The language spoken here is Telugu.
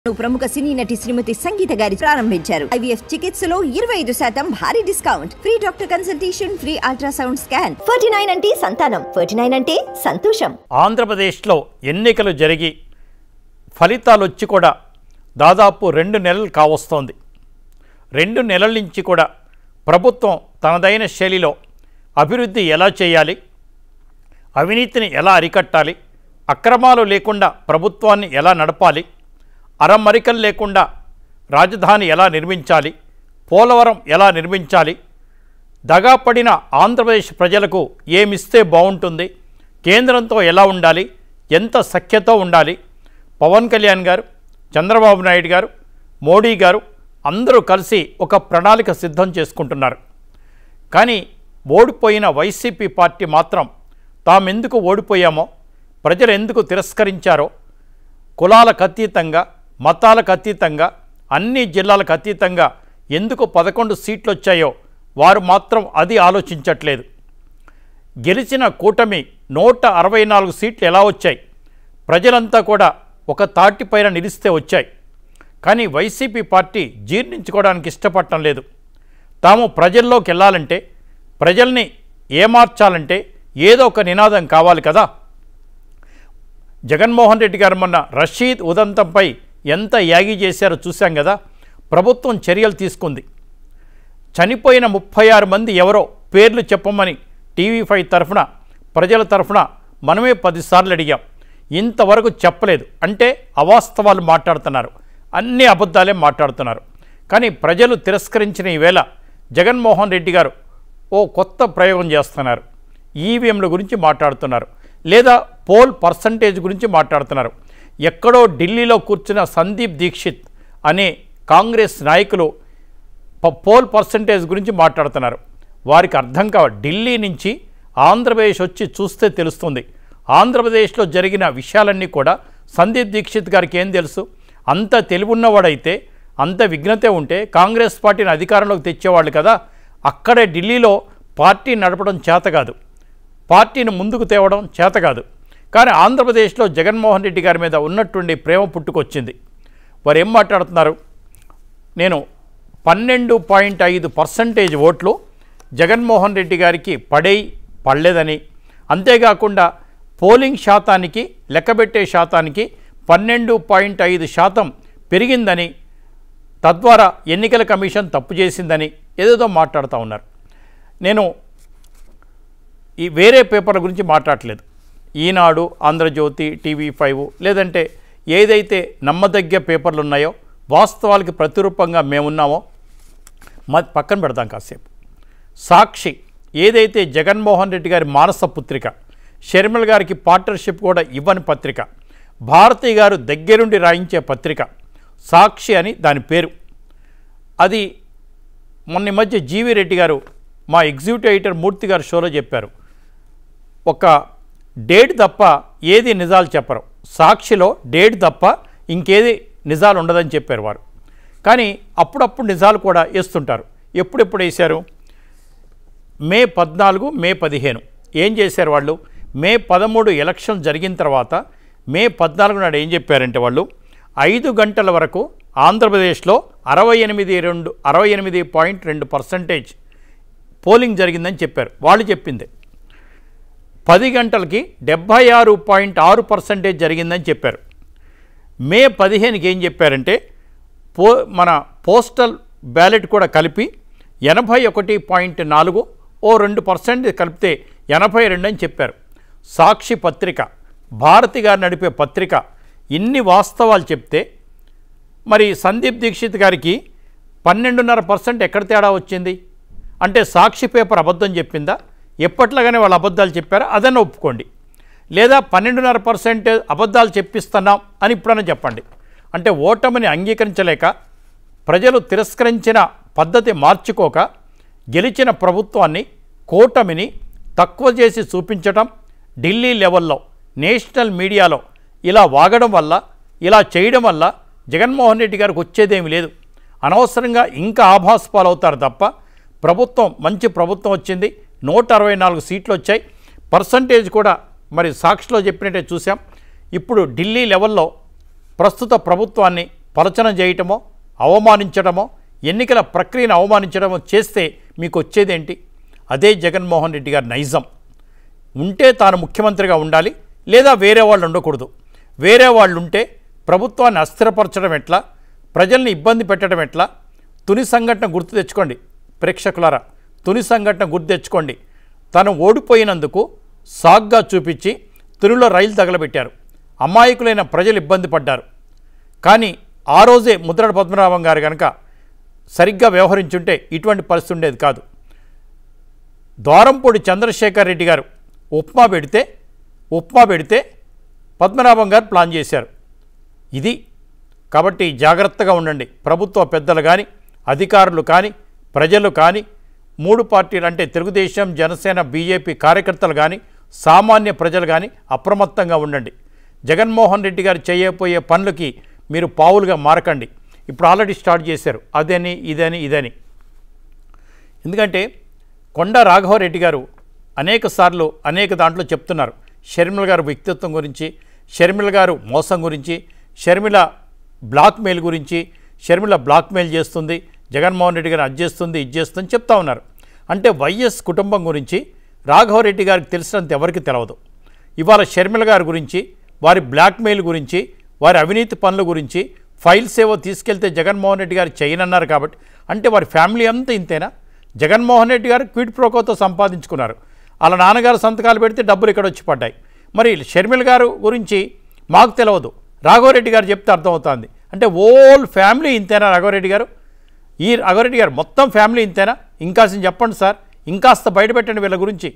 ప్రముఖ సినీ నటి శ్రీమతి సంగీత గారి ప్రారంభించారు ఐవీఎఫ్ చికిత్సలో ఇరవై ఐదు శాతం భారీ discount free doctor consultation free ultrasound scan Ferty nine అంటే సంతానం ఫర్టీ నైన్ అంటే సంతోషం ఆంధ్రప్రదేశ్లో ఎన్నికలు జరిగి ఫలితాలు వచ్చి కూడా దాదాపు రెండు నెలలు కావస్తోంది రెండు నెలల నుంచి కూడా ప్రభుత్వం తనదైన శైలిలో అభివృద్ధి ఎలా చేయాలి అవినీతిని ఎలా అరికట్టాలి అక్రమాలు లేకుండా ప్రభుత్వాన్ని ఎలా నడపాలి అరమరికలు లేకుండా రాజధాని ఎలా నిర్మించాలి పోలవరం ఎలా నిర్మించాలి దగాపడిన ఆంధ్రప్రదేశ్ ప్రజలకు ఏమిస్తే బాగుంటుంది కేంద్రంతో ఎలా ఉండాలి ఎంత సఖ్యతో ఉండాలి పవన్ కళ్యాణ్ గారు చంద్రబాబు నాయుడు గారు మోడీ గారు అందరూ కలిసి ఒక ప్రణాళిక సిద్ధం చేసుకుంటున్నారు కానీ ఓడిపోయిన వైసీపీ పార్టీ మాత్రం తామెందుకు ఓడిపోయామో ప్రజలు ఎందుకు తిరస్కరించారో కులాలకు అతీతంగా మతాలకు అతీతంగా అన్ని జిల్లాలకు అతీతంగా ఎందుకు పదకొండు సీట్లు వచ్చాయో వారు మాత్రం అది ఆలోచించట్లేదు గెలిచిన కూటమి నూట అరవై నాలుగు సీట్లు ఎలా వచ్చాయి ప్రజలంతా కూడా ఒక తాటిపైన నిలిస్తే వచ్చాయి కానీ వైసీపీ పార్టీ జీర్ణించుకోవడానికి ఇష్టపడటం లేదు తాము ప్రజల్లోకి వెళ్ళాలంటే ప్రజల్ని ఏమార్చాలంటే ఏదో ఒక నినాదం కావాలి కదా జగన్మోహన్ రెడ్డి గారు మొన్న రషీద్ ఉదంతంపై ఎంత యాగి చేశారో చూశాం కదా ప్రభుత్వం చర్యలు తీసుకుంది చనిపోయిన ముప్పై ఆరు మంది ఎవరో పేర్లు చెప్పమని టీవీ ఫైవ్ తరఫున ప్రజల తరఫున మనమే పదిసార్లు అడిగాం ఇంతవరకు చెప్పలేదు అంటే అవాస్తవాలు మాట్లాడుతున్నారు అన్ని అబద్ధాలే మాట్లాడుతున్నారు కానీ ప్రజలు తిరస్కరించిన ఈవేళ జగన్మోహన్ రెడ్డి గారు ఓ కొత్త ప్రయోగం చేస్తున్నారు ఈవీఎంల గురించి మాట్లాడుతున్నారు లేదా పోల్ పర్సంటేజ్ గురించి మాట్లాడుతున్నారు ఎక్కడో ఢిల్లీలో కూర్చున్న సందీప్ దీక్షిత్ అనే కాంగ్రెస్ నాయకులు ప- పోల్ పర్సంటేజ్ గురించి మాట్లాడుతున్నారు వారికి అర్థం కావ ఢిల్లీ నుంచి ఆంధ్రప్రదేశ్ వచ్చి చూస్తే తెలుస్తుంది ఆంధ్రప్రదేశ్లో జరిగిన విషయాలన్నీ కూడా సందీప్ దీక్షిత్ గారికి ఏం తెలుసు అంత తెలివున్నవాడైతే అంత విఘ్నతే ఉంటే కాంగ్రెస్ పార్టీని అధికారంలోకి తెచ్చేవాళ్ళు కదా అక్కడే ఢిల్లీలో పార్టీ నడపడం చేత కాదు పార్టీని ముందుకు తేవడం చేత కాదు కానీ ఆంధ్రప్రదేశ్లో జగన్మోహన్ రెడ్డి గారి మీద ఉన్నటువంటి ప్రేమ పుట్టుకొచ్చింది వారు ఏం మాట్లాడుతున్నారు నేను పన్నెండు పాయింట్ ఐదు పర్సంటేజ్ ఓట్లు జగన్మోహన్ రెడ్డి గారికి పడేయి పడలేదని అంతేకాకుండా పోలింగ్ శాతానికి లెక్కబెట్టే శాతానికి పన్నెండు పాయింట్ ఐదు శాతం పెరిగిందని తద్వారా ఎన్నికల కమిషన్ తప్పు చేసిందని ఏదేదో మాట్లాడుతూ ఉన్నారు నేను ఈ వేరే పేపర్ల గురించి మాట్లాడట్లేదు ఈనాడు ఆంధ్రజ్యోతి టీవీ ఫైవ్ లేదంటే ఏదైతే నమ్మదగ్గ పేపర్లు ఉన్నాయో వాస్తవాలకి ప్రతిరూపంగా మేమున్నామో మా పక్కన పెడదాం కాసేపు సాక్షి ఏదైతే జగన్మోహన్ రెడ్డి గారి మానస పుత్రిక షర్మిల గారికి పార్ట్నర్షిప్ కూడా ఇవ్వని పత్రిక భారతి గారు దగ్గరుండి రాయించే పత్రిక సాక్షి అని దాని పేరు అది మొన్న ఈ మధ్య జీవి రెడ్డి గారు మా ఎగ్జిక్యూటివ్ ఎడిటర్ మూర్తి గారు షోలో చెప్పారు ఒక డేట్ తప్ప ఏది నిజాలు చెప్పరు సాక్షిలో డేట్ తప్ప ఇంకేది నిజాలు ఉండదని చెప్పారు వారు కానీ అప్పుడప్పుడు నిజాలు కూడా వేస్తుంటారు ఎప్పుడెప్పుడు వేశారు మే పద్నాలుగు మే పదిహేను ఏం చేశారు వాళ్ళు మే పదమూడు ఎలక్షన్ జరిగిన తర్వాత మే పద్నాలుగు నాడు ఏం చెప్పారంటే వాళ్ళు ఐదు గంటల వరకు ఆంధ్రప్రదేశ్లో అరవై ఎనిమిది రెండు అరవై ఎనిమిది పాయింట్ రెండు పర్సంటేజ్ పోలింగ్ జరిగిందని చెప్పారు వాళ్ళు చెప్పింది పది గంటలకి డెబ్భై ఆరు పాయింట్ ఆరు పర్సంటేజ్ జరిగిందని చెప్పారు మే పదిహేనుకి ఏం చెప్పారంటే పో మన పోస్టల్ బ్యాలెట్ కూడా కలిపి ఎనభై ఒకటి పాయింట్ నాలుగు ఓ రెండు పర్సెంట్ కలిపితే ఎనభై రెండు అని చెప్పారు సాక్షి పత్రిక భారతి గారు నడిపే పత్రిక ఇన్ని వాస్తవాలు చెప్తే మరి సందీప్ దీక్షిత్ గారికి పన్నెండున్నర పర్సెంట్ ఎక్కడ తేడా వచ్చింది అంటే సాక్షి పేపర్ అబద్ధం చెప్పిందా ఎప్పట్లాగానే వాళ్ళు అబద్ధాలు చెప్పారా అదన్నా ఒప్పుకోండి లేదా పన్నెండున్నర పర్సెంట్ అబద్ధాలు చెప్పిస్తున్నాం అని ఇప్పుడన్నా చెప్పండి అంటే ఓటమిని అంగీకరించలేక ప్రజలు తిరస్కరించిన పద్ధతి మార్చుకోక గెలిచిన ప్రభుత్వాన్ని కూటమిని తక్కువ చేసి చూపించటం ఢిల్లీ లెవెల్లో నేషనల్ మీడియాలో ఇలా వాగడం వల్ల ఇలా చేయడం వల్ల జగన్మోహన్ రెడ్డి గారికి వచ్చేదేమీ లేదు అనవసరంగా ఇంకా ఆభాస్ పాలవుతారు తప్ప ప్రభుత్వం మంచి ప్రభుత్వం వచ్చింది నూట అరవై నాలుగు సీట్లు వచ్చాయి పర్సంటేజ్ కూడా మరి సాక్షిలో చెప్పినట్టే చూసాం ఇప్పుడు ఢిల్లీ లెవెల్లో ప్రస్తుత ప్రభుత్వాన్ని పలచన చేయటమో అవమానించడమో ఎన్నికల ప్రక్రియను అవమానించడమో చేస్తే మీకు వచ్చేదేంటి అదే జగన్మోహన్ రెడ్డి గారి నైజం ఉంటే తాను ముఖ్యమంత్రిగా ఉండాలి లేదా వేరే వాళ్ళు ఉండకూడదు వేరే వాళ్ళు ఉంటే ప్రభుత్వాన్ని అస్థిరపరచడం ఎట్లా ప్రజల్ని ఇబ్బంది పెట్టడం ఎట్లా తుని సంఘటన గుర్తు తెచ్చుకోండి ప్రేక్షకులారా తుని సంఘటన గుర్తు తెచ్చుకోండి తను ఓడిపోయినందుకు సాగ్గా చూపించి తునిలో రైలు తగలబెట్టారు అమాయకులైన ప్రజలు ఇబ్బంది పడ్డారు కానీ ఆ రోజే ముద్రడ పద్మనాభం గారు కనుక సరిగ్గా వ్యవహరించుంటే ఇటువంటి పరిస్థితి ఉండేది కాదు ద్వారంపూడి చంద్రశేఖర్ రెడ్డి గారు ఉప్మా పెడితే ఉప్మా పెడితే పద్మనాభం గారు ప్లాన్ చేశారు ఇది కాబట్టి జాగ్రత్తగా ఉండండి ప్రభుత్వ పెద్దలు కానీ అధికారులు కానీ ప్రజలు కానీ మూడు పార్టీలు అంటే తెలుగుదేశం జనసేన బీజేపీ కార్యకర్తలు కానీ సామాన్య ప్రజలు కానీ అప్రమత్తంగా ఉండండి జగన్మోహన్ రెడ్డి గారు చేయబోయే పనులకి మీరు పావులుగా మారకండి ఇప్పుడు ఆల్రెడీ స్టార్ట్ చేశారు అదని ఇదని ఇదని ఎందుకంటే కొండ రాఘవరెడ్డి గారు అనేక సార్లు అనేక దాంట్లో చెప్తున్నారు షర్మిల గారు వ్యక్తిత్వం గురించి షర్మిల గారు మోసం గురించి షర్మిల బ్లాక్మెయిల్ గురించి షర్మిల బ్లాక్మెయిల్ చేస్తుంది జగన్మోహన్ రెడ్డి గారు అది చేస్తుంది ఇది చేస్తుంది అని చెప్తా ఉన్నారు అంటే వైఎస్ కుటుంబం గురించి రాఘవరెడ్డి గారికి తెలిసినంత ఎవరికి తెలియదు ఇవాళ షర్మిల గారి గురించి వారి బ్లాక్మెయిల్ గురించి వారి అవినీతి పనుల గురించి ఫైల్స్ ఏవో తీసుకెళ్తే జగన్మోహన్ రెడ్డి గారు చేయనన్నారు కాబట్టి అంటే వారి ఫ్యామిలీ అంతా ఇంతేనా జగన్మోహన్ రెడ్డి గారు క్విడ్ ప్రోకోతో సంపాదించుకున్నారు వాళ్ళ నాన్నగారు సంతకాలు పెడితే డబ్బులు ఇక్కడ వచ్చి పడ్డాయి మరి షర్మిల గారు గురించి మాకు తెలియదు రాఘవరెడ్డి గారు చెప్తే అర్థమవుతుంది అంటే ఓల్ ఫ్యామిలీ ఇంతేనా రాఘవరెడ్డి గారు ఈ రాఘవరెడ్డి గారు మొత్తం ఫ్యామిలీ ఇంతేనా ఇంకాసిన చెప్పండి సార్ ఇంకాస్త బయటపెట్టండి వీళ్ళ గురించి